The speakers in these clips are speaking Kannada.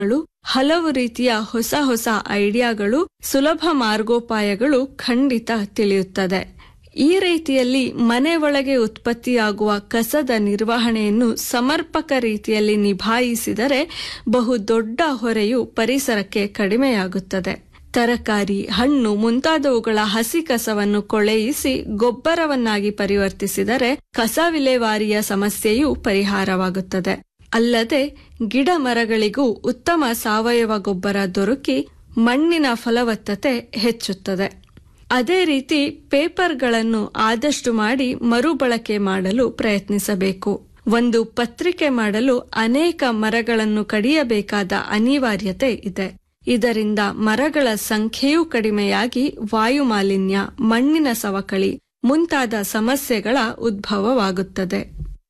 ಗಳು ಹಲವು ರೀತಿಯ ಹೊಸ ಹೊಸ ಐಡಿಯಾಗಳು ಸುಲಭ ಮಾರ್ಗೋಪಾಯಗಳು ಖಂಡಿತ ತಿಳಿಯುತ್ತದೆ ಈ ರೀತಿಯಲ್ಲಿ ಮನೆ ಒಳಗೆ ಉತ್ಪತ್ತಿಯಾಗುವ ಕಸದ ನಿರ್ವಹಣೆಯನ್ನು ಸಮರ್ಪಕ ರೀತಿಯಲ್ಲಿ ನಿಭಾಯಿಸಿದರೆ ಬಹು ದೊಡ್ಡ ಹೊರೆಯು ಪರಿಸರಕ್ಕೆ ಕಡಿಮೆಯಾಗುತ್ತದೆ ತರಕಾರಿ ಹಣ್ಣು ಮುಂತಾದವುಗಳ ಹಸಿ ಕಸವನ್ನು ಕೊಳೆಯಿಸಿ ಗೊಬ್ಬರವನ್ನಾಗಿ ಪರಿವರ್ತಿಸಿದರೆ ಕಸ ವಿಲೇವಾರಿಯ ಸಮಸ್ಯೆಯೂ ಪರಿಹಾರವಾಗುತ್ತದೆ ಅಲ್ಲದೆ ಗಿಡ ಮರಗಳಿಗೂ ಉತ್ತಮ ಸಾವಯವ ಗೊಬ್ಬರ ದೊರಕಿ ಮಣ್ಣಿನ ಫಲವತ್ತತೆ ಹೆಚ್ಚುತ್ತದೆ ಅದೇ ರೀತಿ ಪೇಪರ್ಗಳನ್ನು ಆದಷ್ಟು ಮಾಡಿ ಮರುಬಳಕೆ ಮಾಡಲು ಪ್ರಯತ್ನಿಸಬೇಕು ಒಂದು ಪತ್ರಿಕೆ ಮಾಡಲು ಅನೇಕ ಮರಗಳನ್ನು ಕಡಿಯಬೇಕಾದ ಅನಿವಾರ್ಯತೆ ಇದೆ ಇದರಿಂದ ಮರಗಳ ಸಂಖ್ಯೆಯೂ ಕಡಿಮೆಯಾಗಿ ವಾಯುಮಾಲಿನ್ಯ ಮಣ್ಣಿನ ಸವಕಳಿ ಮುಂತಾದ ಸಮಸ್ಯೆಗಳ ಉದ್ಭವವಾಗುತ್ತದೆ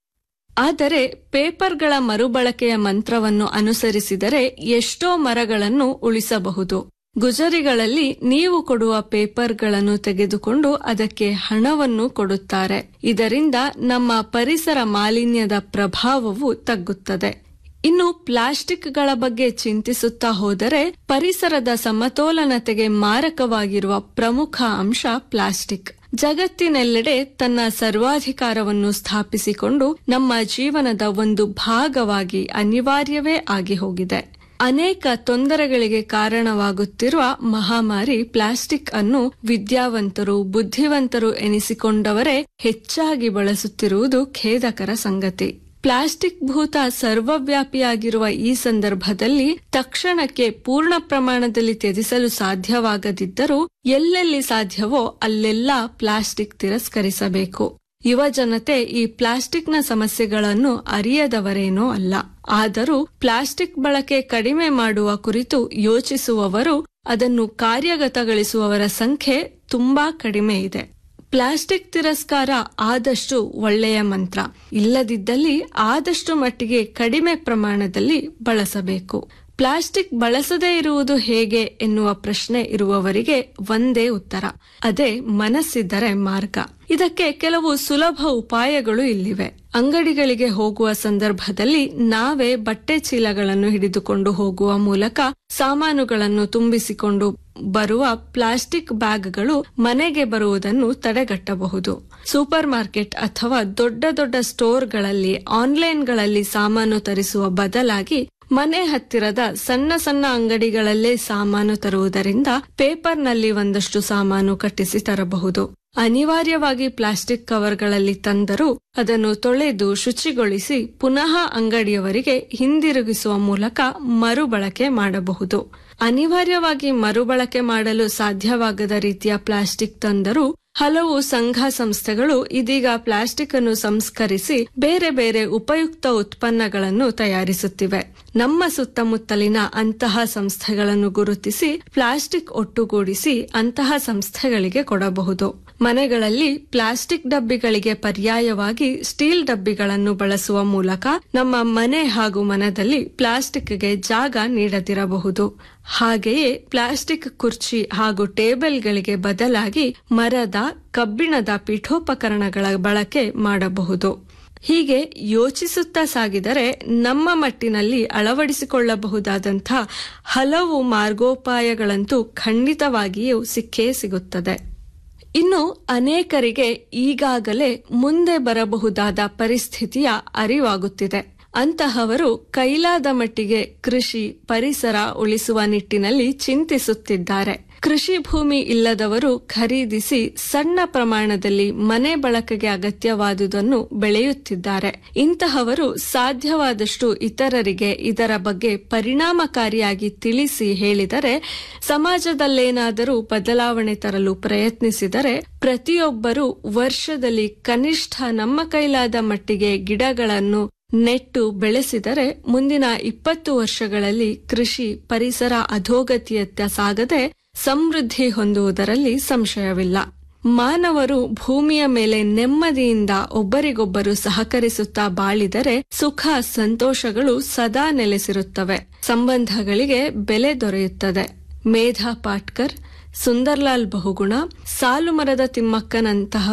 ಆದರೆ ಪೇಪರ್ಗಳ ಮರುಬಳಕೆಯ ಮಂತ್ರವನ್ನು ಅನುಸರಿಸಿದರೆ ಎಷ್ಟೋ ಮರಗಳನ್ನು ಉಳಿಸಬಹುದು ಗುಜರಿಗಳಲ್ಲಿ ನೀವು ಕೊಡುವ ಪೇಪರ್ಗಳನ್ನು ತೆಗೆದುಕೊಂಡು ಅದಕ್ಕೆ ಹಣವನ್ನು ಕೊಡುತ್ತಾರೆ ಇದರಿಂದ ನಮ್ಮ ಪರಿಸರ ಮಾಲಿನ್ಯದ ಪ್ರಭಾವವು ತಗ್ಗುತ್ತದೆ ಇನ್ನು ಪ್ಲಾಸ್ಟಿಕ್ಗಳ ಬಗ್ಗೆ ಚಿಂತಿಸುತ್ತಾ ಹೋದರೆ ಪರಿಸರದ ಸಮತೋಲನತೆಗೆ ಮಾರಕವಾಗಿರುವ ಪ್ರಮುಖ ಅಂಶ ಪ್ಲಾಸ್ಟಿಕ್ ಜಗತ್ತಿನೆಲ್ಲೆಡೆ ತನ್ನ ಸರ್ವಾಧಿಕಾರವನ್ನು ಸ್ಥಾಪಿಸಿಕೊಂಡು ನಮ್ಮ ಜೀವನದ ಒಂದು ಭಾಗವಾಗಿ ಅನಿವಾರ್ಯವೇ ಆಗಿ ಹೋಗಿದೆ ಅನೇಕ ತೊಂದರೆಗಳಿಗೆ ಕಾರಣವಾಗುತ್ತಿರುವ ಮಹಾಮಾರಿ ಪ್ಲಾಸ್ಟಿಕ್ ಅನ್ನು ವಿದ್ಯಾವಂತರು ಬುದ್ಧಿವಂತರು ಎನಿಸಿಕೊಂಡವರೇ ಹೆಚ್ಚಾಗಿ ಬಳಸುತ್ತಿರುವುದು ಖೇದಕರ ಸಂಗತಿ ಪ್ಲಾಸ್ಟಿಕ್ ಭೂತ ಸರ್ವವ್ಯಾಪಿಯಾಗಿರುವ ಈ ಸಂದರ್ಭದಲ್ಲಿ ತಕ್ಷಣಕ್ಕೆ ಪೂರ್ಣ ಪ್ರಮಾಣದಲ್ಲಿ ತ್ಯಜಿಸಲು ಸಾಧ್ಯವಾಗದಿದ್ದರೂ ಎಲ್ಲೆಲ್ಲಿ ಸಾಧ್ಯವೋ ಅಲ್ಲೆಲ್ಲ ಪ್ಲಾಸ್ಟಿಕ್ ತಿರಸ್ಕರಿಸಬೇಕು ಯುವ ಜನತೆ ಈ ಪ್ಲಾಸ್ಟಿಕ್ನ ಸಮಸ್ಯೆಗಳನ್ನು ಅರಿಯದವರೇನೋ ಅಲ್ಲ ಆದರೂ ಪ್ಲಾಸ್ಟಿಕ್ ಬಳಕೆ ಕಡಿಮೆ ಮಾಡುವ ಕುರಿತು ಯೋಚಿಸುವವರು ಅದನ್ನು ಕಾರ್ಯಗತಗೊಳಿಸುವವರ ಸಂಖ್ಯೆ ತುಂಬಾ ಕಡಿಮೆ ಇದೆ ಪ್ಲಾಸ್ಟಿಕ್ ತಿರಸ್ಕಾರ ಆದಷ್ಟು ಒಳ್ಳೆಯ ಮಂತ್ರ ಇಲ್ಲದಿದ್ದಲ್ಲಿ ಆದಷ್ಟು ಮಟ್ಟಿಗೆ ಕಡಿಮೆ ಪ್ರಮಾಣದಲ್ಲಿ ಬಳಸಬೇಕು ಪ್ಲಾಸ್ಟಿಕ್ ಬಳಸದೇ ಇರುವುದು ಹೇಗೆ ಎನ್ನುವ ಪ್ರಶ್ನೆ ಇರುವವರಿಗೆ ಒಂದೇ ಉತ್ತರ ಅದೇ ಮನಸ್ಸಿದ್ದರೆ ಮಾರ್ಗ ಇದಕ್ಕೆ ಕೆಲವು ಸುಲಭ ಉಪಾಯಗಳು ಇಲ್ಲಿವೆ ಅಂಗಡಿಗಳಿಗೆ ಹೋಗುವ ಸಂದರ್ಭದಲ್ಲಿ ನಾವೇ ಬಟ್ಟೆ ಚೀಲಗಳನ್ನು ಹಿಡಿದುಕೊಂಡು ಹೋಗುವ ಮೂಲಕ ಸಾಮಾನುಗಳನ್ನು ತುಂಬಿಸಿಕೊಂಡು ಬರುವ ಪ್ಲಾಸ್ಟಿಕ್ ಬ್ಯಾಗ್ಗಳು ಮನೆಗೆ ಬರುವುದನ್ನು ತಡೆಗಟ್ಟಬಹುದು ಸೂಪರ್ ಮಾರ್ಕೆಟ್ ಅಥವಾ ದೊಡ್ಡ ದೊಡ್ಡ ಸ್ಟೋರ್ಗಳಲ್ಲಿ ಆನ್ಲೈನ್ಗಳಲ್ಲಿ ಸಾಮಾನು ತರಿಸುವ ಬದಲಾಗಿ ಮನೆ ಹತ್ತಿರದ ಸಣ್ಣ ಸಣ್ಣ ಅಂಗಡಿಗಳಲ್ಲೇ ಸಾಮಾನು ತರುವುದರಿಂದ ಪೇಪರ್ನಲ್ಲಿ ಒಂದಷ್ಟು ಸಾಮಾನು ಕಟ್ಟಿಸಿ ತರಬಹುದು ಅನಿವಾರ್ಯವಾಗಿ ಪ್ಲಾಸ್ಟಿಕ್ ಕವರ್ಗಳಲ್ಲಿ ತಂದರೂ ಅದನ್ನು ತೊಳೆದು ಶುಚಿಗೊಳಿಸಿ ಪುನಃ ಅಂಗಡಿಯವರಿಗೆ ಹಿಂದಿರುಗಿಸುವ ಮೂಲಕ ಮರುಬಳಕೆ ಮಾಡಬಹುದು ಅನಿವಾರ್ಯವಾಗಿ ಮರುಬಳಕೆ ಮಾಡಲು ಸಾಧ್ಯವಾಗದ ರೀತಿಯ ಪ್ಲಾಸ್ಟಿಕ್ ತಂದರೂ ಹಲವು ಸಂಘ ಸಂಸ್ಥೆಗಳು ಇದೀಗ ಪ್ಲಾಸ್ಟಿಕ್ ಅನ್ನು ಸಂಸ್ಕರಿಸಿ ಬೇರೆ ಬೇರೆ ಉಪಯುಕ್ತ ಉತ್ಪನ್ನಗಳನ್ನು ತಯಾರಿಸುತ್ತಿವೆ ನಮ್ಮ ಸುತ್ತಮುತ್ತಲಿನ ಅಂತಹ ಸಂಸ್ಥೆಗಳನ್ನು ಗುರುತಿಸಿ ಪ್ಲಾಸ್ಟಿಕ್ ಒಟ್ಟುಗೂಡಿಸಿ ಅಂತಹ ಸಂಸ್ಥೆಗಳಿಗೆ ಕೊಡಬಹುದು ಮನೆಗಳಲ್ಲಿ ಪ್ಲಾಸ್ಟಿಕ್ ಡಬ್ಬಿಗಳಿಗೆ ಪರ್ಯಾಯವಾಗಿ ಸ್ಟೀಲ್ ಡಬ್ಬಿಗಳನ್ನು ಬಳಸುವ ಮೂಲಕ ನಮ್ಮ ಮನೆ ಹಾಗೂ ಮನದಲ್ಲಿ ಪ್ಲಾಸ್ಟಿಕ್ಗೆ ಜಾಗ ನೀಡದಿರಬಹುದು ಹಾಗೆಯೇ ಪ್ಲಾಸ್ಟಿಕ್ ಕುರ್ಚಿ ಹಾಗೂ ಟೇಬಲ್ಗಳಿಗೆ ಬದಲಾಗಿ ಮರದ ಕಬ್ಬಿಣದ ಪೀಠೋಪಕರಣಗಳ ಬಳಕೆ ಮಾಡಬಹುದು ಹೀಗೆ ಯೋಚಿಸುತ್ತಾ ಸಾಗಿದರೆ ನಮ್ಮ ಮಟ್ಟಿನಲ್ಲಿ ಅಳವಡಿಸಿಕೊಳ್ಳಬಹುದಾದಂಥ ಹಲವು ಮಾರ್ಗೋಪಾಯಗಳಂತೂ ಖಂಡಿತವಾಗಿಯೂ ಸಿಕ್ಕೇ ಸಿಗುತ್ತದೆ ಇನ್ನು ಅನೇಕರಿಗೆ ಈಗಾಗಲೇ ಮುಂದೆ ಬರಬಹುದಾದ ಪರಿಸ್ಥಿತಿಯ ಅರಿವಾಗುತ್ತಿದೆ ಅಂತಹವರು ಕೈಲಾದ ಮಟ್ಟಿಗೆ ಕೃಷಿ ಪರಿಸರ ಉಳಿಸುವ ನಿಟ್ಟಿನಲ್ಲಿ ಚಿಂತಿಸುತ್ತಿದ್ದಾರೆ ಕೃಷಿ ಭೂಮಿ ಇಲ್ಲದವರು ಖರೀದಿಸಿ ಸಣ್ಣ ಪ್ರಮಾಣದಲ್ಲಿ ಮನೆ ಬಳಕೆಗೆ ಅಗತ್ಯವಾದುದನ್ನು ಬೆಳೆಯುತ್ತಿದ್ದಾರೆ ಇಂತಹವರು ಸಾಧ್ಯವಾದಷ್ಟು ಇತರರಿಗೆ ಇದರ ಬಗ್ಗೆ ಪರಿಣಾಮಕಾರಿಯಾಗಿ ತಿಳಿಸಿ ಹೇಳಿದರೆ ಸಮಾಜದಲ್ಲೇನಾದರೂ ಬದಲಾವಣೆ ತರಲು ಪ್ರಯತ್ನಿಸಿದರೆ ಪ್ರತಿಯೊಬ್ಬರೂ ವರ್ಷದಲ್ಲಿ ಕನಿಷ್ಠ ನಮ್ಮ ಕೈಲಾದ ಮಟ್ಟಿಗೆ ಗಿಡಗಳನ್ನು ನೆಟ್ಟು ಬೆಳೆಸಿದರೆ ಮುಂದಿನ ಇಪ್ಪತ್ತು ವರ್ಷಗಳಲ್ಲಿ ಕೃಷಿ ಪರಿಸರ ಅಧೋಗತಿಯತ್ತ ಸಾಗದೆ ಸಮೃದ್ಧಿ ಹೊಂದುವುದರಲ್ಲಿ ಸಂಶಯವಿಲ್ಲ ಮಾನವರು ಭೂಮಿಯ ಮೇಲೆ ನೆಮ್ಮದಿಯಿಂದ ಒಬ್ಬರಿಗೊಬ್ಬರು ಸಹಕರಿಸುತ್ತಾ ಬಾಳಿದರೆ ಸುಖ ಸಂತೋಷಗಳು ಸದಾ ನೆಲೆಸಿರುತ್ತವೆ ಸಂಬಂಧಗಳಿಗೆ ಬೆಲೆ ದೊರೆಯುತ್ತದೆ ಮೇಧಾ ಪಾಟ್ಕರ್ ಸುಂದರ್ಲಾಲ್ ಬಹುಗುಣ ಸಾಲುಮರದ ತಿಮ್ಮಕ್ಕನಂತಹ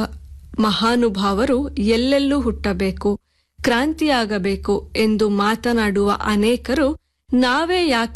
ಮಹಾನುಭಾವರು ಎಲ್ಲೆಲ್ಲೂ ಹುಟ್ಟಬೇಕು ಕ್ರಾಂತಿಯಾಗಬೇಕು ಎಂದು ಮಾತನಾಡುವ ಅನೇಕರು ನಾವೇ ಯಾಕೆ